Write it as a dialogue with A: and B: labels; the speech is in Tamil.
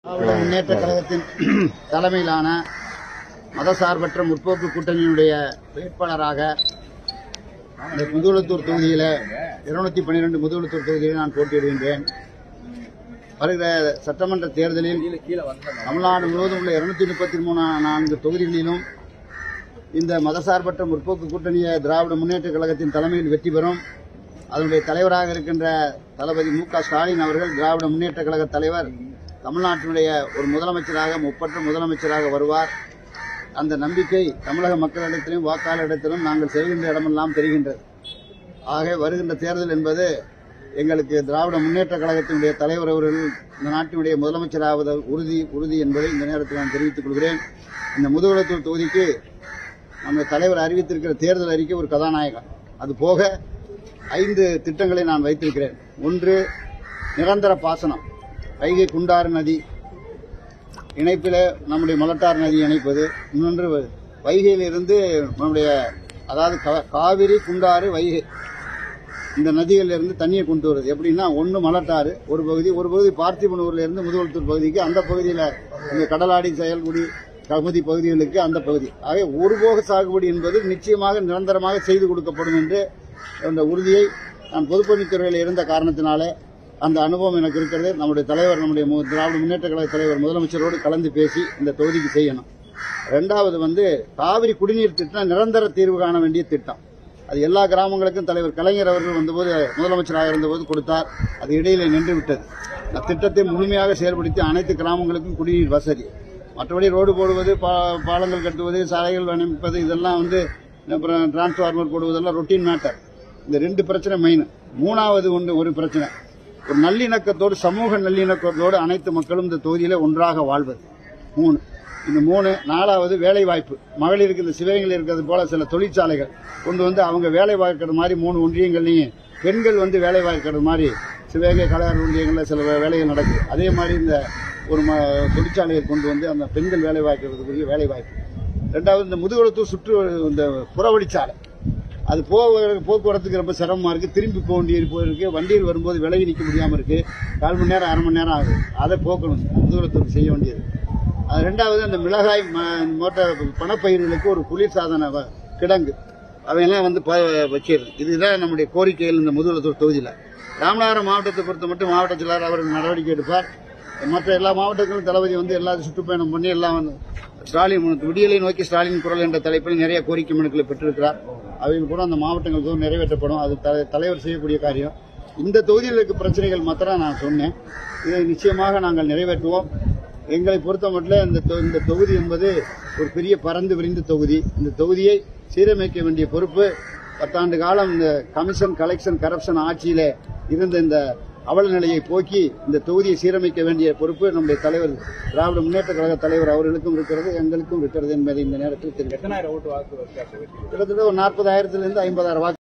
A: திராவிட முன்னேற்ற கழகத்தின் தலைமையிலான மதசார்பற்ற முற்போக்கு கூட்டணியினுடைய வேட்பாளராக இந்த முதுகுளத்தூர் தொகுதியில் இருநூத்தி பன்னிரெண்டு முதுகுளத்தூர் தொகுதியில் நான் போட்டியிடுகின்றேன் வருகிற சட்டமன்ற தேர்தலில் தமிழ்நாடு முழுவதும் உள்ள இருநூத்தி முப்பத்தி மூணு நான்கு தொகுதிகளிலும் இந்த மதசார்பற்ற முற்போக்கு கூட்டணிய திராவிட முன்னேற்ற கழகத்தின் தலைமையில் வெற்றி பெறும் அதனுடைய தலைவராக இருக்கின்ற தளபதி மு க ஸ்டாலின் அவர்கள் திராவிட முன்னேற்ற கழக தலைவர் தமிழ்நாட்டினுடைய ஒரு முதலமைச்சராக முப்பற்ற முதலமைச்சராக வருவார் அந்த நம்பிக்கை தமிழக மக்களிடத்திலும் வாக்காளரிடத்திலும் நாங்கள் செல்கின்ற இடமெல்லாம் தெரிகின்றது ஆக வருகின்ற தேர்தல் என்பது எங்களுக்கு திராவிட முன்னேற்ற கழகத்தினுடைய தலைவர் அவர்கள் இந்த நாட்டினுடைய முதலமைச்சராவது உறுதி உறுதி என்பதை இந்த நேரத்தில் நான் தெரிவித்துக் கொள்கிறேன் இந்த முதுகுளத்தூர் தொகுதிக்கு நம்ம தலைவர் அறிவித்திருக்கிற தேர்தல் அறிக்கை ஒரு கதாநாயகன் அது போக ஐந்து திட்டங்களை நான் வைத்திருக்கிறேன் ஒன்று நிரந்தர பாசனம் வைகை குண்டாறு நதி இணைப்பில் நம்முடைய மலட்டார் நதி இணைப்பது இன்னொன்று வைகையிலிருந்து நம்முடைய அதாவது கா- காவிரி குண்டாறு வைகை இந்த நதிகளில் இருந்து தண்ணியை கொண்டு வருது எப்படின்னா ஒன்று மலட்டாறு ஒரு பகுதி ஒரு பகுதி பார்த்திபனூர்ல இருந்து முதுகுளத்தூர் பகுதிக்கு அந்த பகுதியில் இந்த கடலாடி செயல்குடி கமுதி பகுதிகளுக்கு அந்த பகுதி ஆக ஒருபோக சாகுபடி என்பது நிச்சயமாக நிரந்தரமாக செய்து கொடுக்கப்படும் என்று அந்த உறுதியை நான் பொதுப்பணித்துறையில் இருந்த காரணத்தினாலே அந்த அனுபவம் எனக்கு இருக்கிறது நம்முடைய தலைவர் நம்முடைய மு- திராவிட முன்னேற்ற கழக தலைவர் முதலமைச்சரோடு கலந்து பேசி இந்த தொகுதிக்கு செய்யணும் ரெண்டாவது வந்து காவிரி குடிநீர் திட்டம் நிரந்தர தீர்வு காண வேண்டிய திட்டம் அது எல்லா கிராமங்களுக்கும் தலைவர் கலைஞர் அவர்கள் வந்தபோது முதலமைச்சராக இருந்தபோது கொடுத்தார் அது இடையில நின்று விட்டது அந்த திட்டத்தை முழுமையாக செயல்படுத்தி அனைத்து கிராமங்களுக்கும் குடிநீர் வசதி மற்றபடி ரோடு போடுவது பா- பாலங்கள் கட்டுவது சாலைகள் அமைப்பது இதெல்லாம் வந்து அப்புறம் டிரான்ஸ்ஃபார்மர் போடுவதெல்லாம் ரொட்டீன் மேட்டர் இந்த ரெண்டு பிரச்சனை மெயின் மூணாவது ஒன்று ஒரு பிரச்சனை ஒரு நல்லிணக்கத்தோடு சமூக நல்லிணக்கத்தோடு அனைத்து மக்களும் இந்த தொகுதியில ஒன்றாக வாழ்வது மூணு இந்த மூணு நாலாவது வேலை வாய்ப்பு மகளிருக்கு இந்த சிவகங்கையில் இருக்கிறது போல சில தொழிற்சாலைகள் கொண்டு வந்து அவங்க வேலை பார்க்கிற மாதிரி மூணு ஒன்றியங்கள்லையும் பெண்கள் வந்து வேலை பார்க்கிற மாதிரி சிவகங்கை கலைஞர் ஒன்றியங்களில் சில வே- வேலைகள் நடக்குது அதே மாதிரி இந்த ஒரு ம தொழிற்சாலையை கொண்டு வந்து அந்த பெண்கள் வேலை பார்க்கறதுக்குரிய வேலை வாய்ப்பு ரெண்டாவது இந்த முதுகுளத்தூர் சுற்று இந்த புறவழிச்சாலை அது போக போக்குவரத்துக்கு ரொம்ப சிரமமா இருக்கு திரும்பி போக வேண்டியது போயிருக்கு வண்டியில் வரும்போது விலகி நிற்க முடியாம இருக்கு கால் மணி நேரம் அரை மணி நேரம் ஆகுது அதை போக்கணும் முதுகுளத்தூர் செய்ய வேண்டியது அது ரெண்டாவது அந்த மிளகாய் ம- மோட்ட பணப்பயிர்களுக்கு ஒரு குளிர்சாதன வ- கிடங்கு அவையெல்லாம் வந்து ப- வச்சிருது இதுதான் நம்முடைய கோரிக்கைகள் இந்த முதுகுளத்தூர் தொகுதியில் ராமநாதபுரம் மாவட்டத்தை பொறுத்த மட்டும் மாவட்ட செயலாளர் அவர் நடவடிக்கை எடுப்பார் மற்ற எல்லா மாவட்டங்களும் தளபதி வந்து எல்லா சுற்றுப்பயணம் பண்ணி எல்லாம் வந்து ஸ்டாலின் முன் விடியலை நோக்கி ஸ்டாலின் குரல் என்ற தலைப்பில் நிறைய கோரிக்கை மனுக்களை பெற்றிருக்கிறார் அவைகள் கூட அந்த மாவட்டங்களுக்கு நிறைவேற்றப்படும் அது த- தலைவர் செய்யக்கூடிய காரியம் இந்த தொகுதியில் இருக்க பிரச்சனைகள் மாத்திரம் நான் சொன்னேன் இதை நிச்சயமாக நாங்கள் நிறைவேற்றுவோம் எங்களை பொறுத்த மட்டும் இந்த தொ- இந்த தொகுதி என்பது ஒரு பெரிய பறந்து விரிந்த தொகுதி இந்த தொகுதியை சீரமைக்க வேண்டிய பொறுப்பு பத்தாண்டு காலம் இந்த கமிஷன் கலெக்ஷன் கரப்ஷன் ஆட்சியில இருந்த இந்த அவல நிலையை போக்கி இந்த தொகுதியை சீரமைக்க வேண்டிய பொறுப்பு நம்முடைய தலைவர் திராவிட முன்னேற்ற கழக தலைவர் அவர்களுக்கும் இருக்கிறது எங்களுக்கும் இருக்கிறது என்பதை இந்த நேரத்தில் தெரிவிக்கிறேன்
B: எத்தனாயிரம் ஓட்டு வாக்கு வித்தியாசம் வெற்றி
A: கிட்டத்தட்ட ஒரு நாற்பதாயிரத்திலிருந்து ஐம்பதாயிரம் வாக்கு